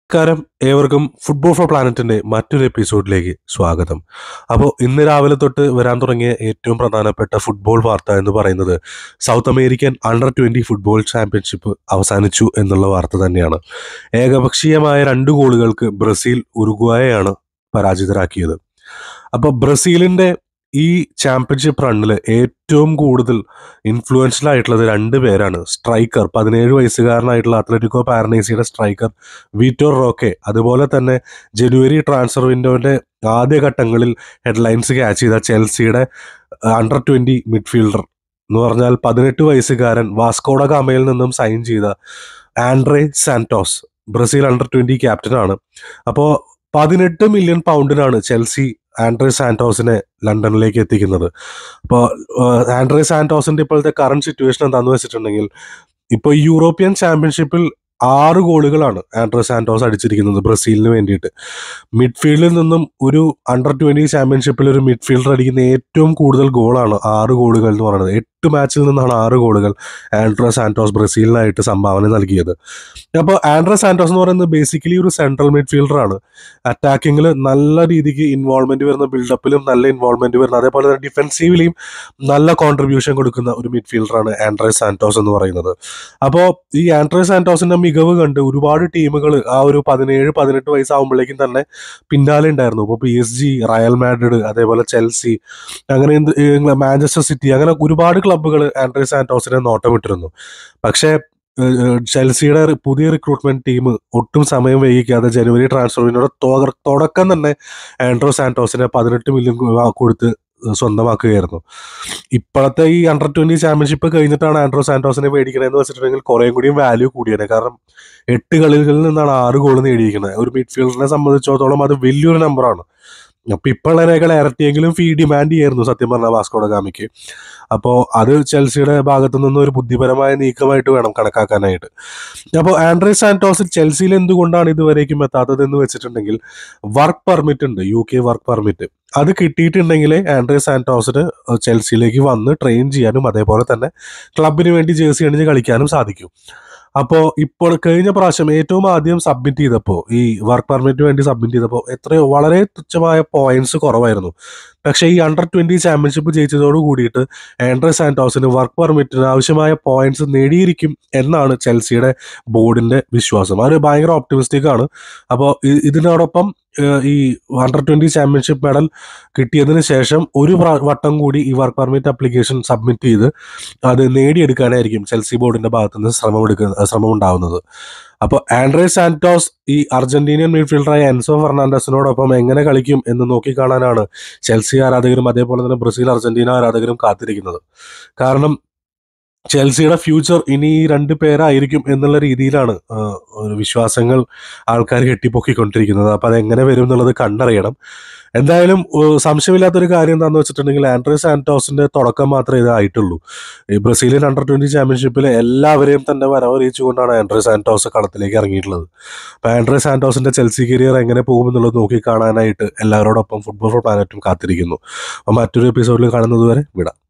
നമസ്കാരം ഏവർക്കും football four പ്ലാനറ്റിന്റെ മറ്റൊരു എപ്പിസോഡിലേക്ക് സ്വാഗതം അപ്പോൾ ഇന്ന് രാവിലെ തൊട്ട് വരാൻ തുടങ്ങിയ ഏറ്റവും പ്രധാനപ്പെട്ട ഫുട്ബോൾ വാർത്ത എന്ന് പറയുന്നത് South American under twenty football championship അവസാനിച്ചു എന്നുള്ള വാർത്ത തന്നെയാണ് ഏകപക്ഷീയമായ രണ്ട് ഗോളുകൾക്ക് ബ്രസീൽ ഉറുഗ്വായെയാണ് പരാജിതരാക്കിയത് അപ്പോൾ ബ്രസീലിന്റെ ഈ ചാമ്പ്യൻഷിപ്പ് റണ്ണിൽ ഏറ്റവും കൂടുതൽ ഇൻഫ്ലുവൻഷ്യൽ ആയിട്ടുള്ളത് രണ്ട് പേരാണ് സ്ട്രൈക്കർ പതിനേഴ് വയസ്സുകാരനായിട്ടുള്ള അത്ലറ്റിക്കോ പാരനൈസിയുടെ സ്ട്രൈക്കർ വീറ്റോർ റോക്കെ അതുപോലെ തന്നെ ജനുവരി ട്രാൻസ്ഫർ വിൻഡോയുടെ ആദ്യ ഘട്ടങ്ങളിൽ ഹെഡ്ലൈൻസ് ക്യാച്ച് ചെയ്ത ചെൽസിയുടെ അണ്ടർ ട്വന്റി മിഡ്ഫീൽഡർ എന്ന് പറഞ്ഞാൽ പതിനെട്ട് വയസ്സുകാരൻ വാസ്കോഡ ഗാമയിൽ നിന്നും സൈൻ ചെയ്ത Andre Santos Brazil under twenty ക്യാപ്റ്റനാണ് അപ്പോൾ പതിനെട്ട് മില്യൺ പൗണ്ടിനാണ് ചെൽസി ആൻഡ്രേ സാന്റോസിനെ ലണ്ടനിലേക്ക് എത്തിക്കുന്നത് അപ്പോൾ ആൻഡ്രേ സാന്റോസിന്റെ ഇപ്പോഴത്തെ കറണ്ട് സിറ്റുവേഷൻ എന്താണെന്ന് വെച്ചിട്ടുണ്ടെങ്കിൽ ഇപ്പോൾ യൂറോപ്യൻ ചാമ്പ്യൻഷിപ്പിൽ ആറ് ഗോളുകളാണ് ആൻഡ്രോ സാന്റോസ് അടിച്ചിരിക്കുന്നത് ബ്രസീലിന് വേണ്ടിയിട്ട് മിഡ്ഫീൽഡിൽ നിന്നും ഒരു അണ്ടർ ട്വന്റി ചാമ്പ്യൻഷിപ്പിൽ ഒരു മിഡ്ഫീൽഡർ അടിക്കുന്ന ഏറ്റവും കൂടുതൽ ഗോളാണ് ആറ് ഗോളുകൾ എന്ന് പറയുന്നത് എട്ട് മാച്ചിൽ നിന്നാണ് ആറ് ഗോളുകൾ ആൻഡ്രോ സാന്റോസ് ബ്രസീലിനായിട്ട് സംഭാവന നൽകിയത് അപ്പോൾ ആൻഡ്രോ സാന്റോസ് എന്ന് പറയുന്നത് ബേസിക്കലി ഒരു സെൻട്രൽ മിഡ്ഫീൽഡർ ആണ് അറ്റാക്കിങ്ങിൽ നല്ല രീതിക്ക് ഇൻവോൾവ്മെന്റ് വരുന്ന ബിൽഡപ്പിലും നല്ല ഇൻവോൾവ്മെന്റ് വരുന്ന അതേപോലെ തന്നെ ഡിഫെൻസീവിലെയും നല്ല കോൺട്രിബ്യൂഷൻ കൊടുക്കുന്ന ഒരു മിഡ്ഫീൽഡറാണ് ആൻഡ്രേ സാന്റോസ് എന്ന് പറയുന്നത് അപ്പോൾ ഈ ആൻഡ്രേ സാന്റോസിന്റെ മികവ് കണ്ട് ഒരുപാട് ടീമുകൾ ആ ഒരു പതിനേഴ് പതിനെട്ട് വയസ്സാകുമ്പോഴേക്കും തന്നെ പിന്നാലെ ഉണ്ടായിരുന്നു ഇപ്പോൾ P S G Real Madrid അതേപോലെ ചെൽസി അങ്ങനെ എന്ത് ഇംഗ്ല- മാഞ്ചസ്റ്റർ സിറ്റി അങ്ങനെ ഒരുപാട് ക്ലബ്ബുകൾ ആൻഡ്രേ സാന്റോസിനെ നോട്ടമിട്ടിരുന്നു പക്ഷേ ഏഹ്, ഏഹ്, ചെൽസിയുടെ റി- പുതിയ റിക്രൂട്ട്മെന്റ് ടീം ഒട്ടും സമയം വൈകിക്കാതെ ജനുവരി ട്രാൻസ്ഫറിനോട് തുടക്കം തന്നെ ആൻഡ്രോ സാന്റോസിനെ പതിനെട്ട് മില്യൺ കൊടുത്ത് സ്വന്തമാക്കുകയായിരുന്നു ഇപ്പോഴത്തെ ഈ അണ്ടർ ട്വന്റി ചാമ്പ്യൻഷിപ്പ് കഴിഞ്ഞിട്ടാണ് ആൻഡ്രോ സാന്റോസിനെ മേടിക്കണതെന്ന് വെച്ചിട്ടുണ്ടെങ്കിൽ കുറേം കൂടിയും വാല്യൂ കൂടിയാണ് കാരണം എട്ട് കളികളിൽ നിന്നാണ് ആറ് ഗോൾ നേടിയിരിക്കുന്നത് ഒരു മിഡ്ഫീൽഡറിനെ സംബന്ധിച്ചിടത്തോളം അത് വലിയൊരു നമ്പറാണ് അപ്പൊ ഇപ്പോഴുള്ളതിനേക്കാൾ ഇരട്ടിയെങ്കിലും ഫീ ഡിമാൻഡ് ചെയ്യായിരുന്നു സത്യം പറഞ്ഞ വാസ്കോഡ ഗാമിക്ക് അപ്പോൾ അത് ചെൽസിയുടെ ഭാഗത്തു നിന്ന് ഒരു ബുദ്ധിപരമായ നീക്കമായിട്ട് വേണം കണക്കാക്കാനായിട്ട് അപ്പോൾ ആൻഡ്രേ സാന്റോസ് ചെൽസിയിൽ എന്തുകൊണ്ടാണ് ഇതുവരേക്കും എത്താത്തത് എന്ന് വെച്ചിട്ടുണ്ടെങ്കിൽ വർക്ക് പെർമിറ്റ് ഉണ്ട് യു കെ വർക്ക് പെർമിറ്റ് അത് കിട്ടിയിട്ടുണ്ടെങ്കിൽ ആൻഡ്രേ സാന്റോസിന് ചെൽസിയിലേക്ക് വന്ന് ട്രെയിൻ ചെയ്യാനും അതേപോലെ തന്നെ ക്ലബിന് വേണ്ടി ജേഴ്സി അണിഞ്ഞ് കളിക്കാനും സാധിക്കും അപ്പോൾ ഇപ്പോൾ കഴിഞ്ഞ പ്രാവശ്യം ഏറ്റവും ആദ്യം സബ്മിറ്റ് ചെയ്തപ്പോൾ ഈ വർക്ക് പെർമിറ്റിന് വേണ്ടി സബ്മിറ്റ് ചെയ്തപ്പോൾ എത്രയോ വളരെ തുച്ഛമായ പോയിന്റ്സ് കുറവായിരുന്നു പക്ഷേ ഈ അണ്ടർ ട്വന്റി ചാമ്പ്യൻഷിപ്പ് ജയിച്ചതോട് കൂടിയിട്ട് ആൻഡ്രേ സാന്റോസിന് വർക്ക് പെർമിറ്റിന് ആവശ്യമായ പോയിന്റ്സ് നേടിയിരിക്കും എന്നാണ് ചെൽസിയുടെ ബോർഡിന്റെ വിശ്വാസം അവർ ഭയങ്കര ഓപ്റ്റിമിസ്റ്റിക് ആണ് അപ്പോൾ ഇതിനോടൊപ്പം ഏഹ്, ഈ അണ്ടർ ട്വന്റി ചാമ്പ്യൻഷിപ്പ് മെഡൽ കിട്ടിയതിന് ശേഷം ഒരു പ്രാ- വട്ടം കൂടി ഈ വർക്ക് പെർമിറ്റ് അപ്ലിക്കേഷൻ സബ്മിറ്റ് ചെയ്ത് അത് നേടിയെടുക്കാനായിരിക്കും ചെൽസി ബോർഡിന്റെ ഭാഗത്ത് നിന്ന് ശ്രമം എടുക്കുന്ന ശ്രമം ഉണ്ടാവുന്നത് അപ്പോൾ ആൻഡ്രേ സാന്റോസ് ഈ അർജന്റീനിയൻ മിഡ്ഫീൽഡറായ എൻസോ ഫെർണാണ്ടസിനോടൊപ്പം എങ്ങനെ കളിക്കും എന്ന് നോക്കിക്കാണാനാണ് ചെൽസി ആരാധകരും അതേപോലെ തന്നെ ബ്രസീൽ അർജന്റീന ആരാധകരും കാത്തിരിക്കുന്നത് കാരണം ചെൽസിയുടെ ഫ്യൂച്ചർ ഇനി ഈ രണ്ട് പേരായിരിക്കും എന്നുള്ള രീതിയിലാണ് ആ, ഒരു വിശ്വാസങ്ങൾ ആൾക്കാർ കെട്ടിപ്പൊക്കിക്കൊണ്ടിരിക്കുന്നത് അപ്പോൾ അതെങ്ങനെ വരും എന്നുള്ളത് കണ്ടറിയണം എന്തായാലും ഏഹ്, സംശയമില്ലാത്തൊരു കാര്യം എന്താണെന്ന് വെച്ചിട്ടുണ്ടെങ്കിൽ ആൻഡ്രേ സാന്റോസിന്റെ തുടക്കം മാത്രമേ ഇതായിട്ടുള്ളൂ ഈ ബ്രസീലിയൻ അണ്ടർ ട്വന്റി ചാമ്പ്യൻഷിപ്പിൽ എല്ലാവരെയും തന്നെ വരവറിയിച്ചുകൊണ്ടാണ് ആൻഡ്രേ സാന്റോസ് കളത്തിലേക്ക് ഇറങ്ങിയിട്ടുള്ളത് അപ്പോൾ ആൻഡ്രേ സാന്റോസിന്റെ ചെൽസി കരിയർ എങ്ങനെ പോകുമെന്നുള്ളത് നോക്കി കാണാനായിട്ട് എല്ലാവരോടൊപ്പം ഫുട്ബോൾ ഫോർ പ്ലാനറ്റും കാത്തിരിക്കുന്നു അപ്പോൾ മറ്റൊരു എപ്പിസോഡിൽ കാണുന്നത് വരെ വിടാം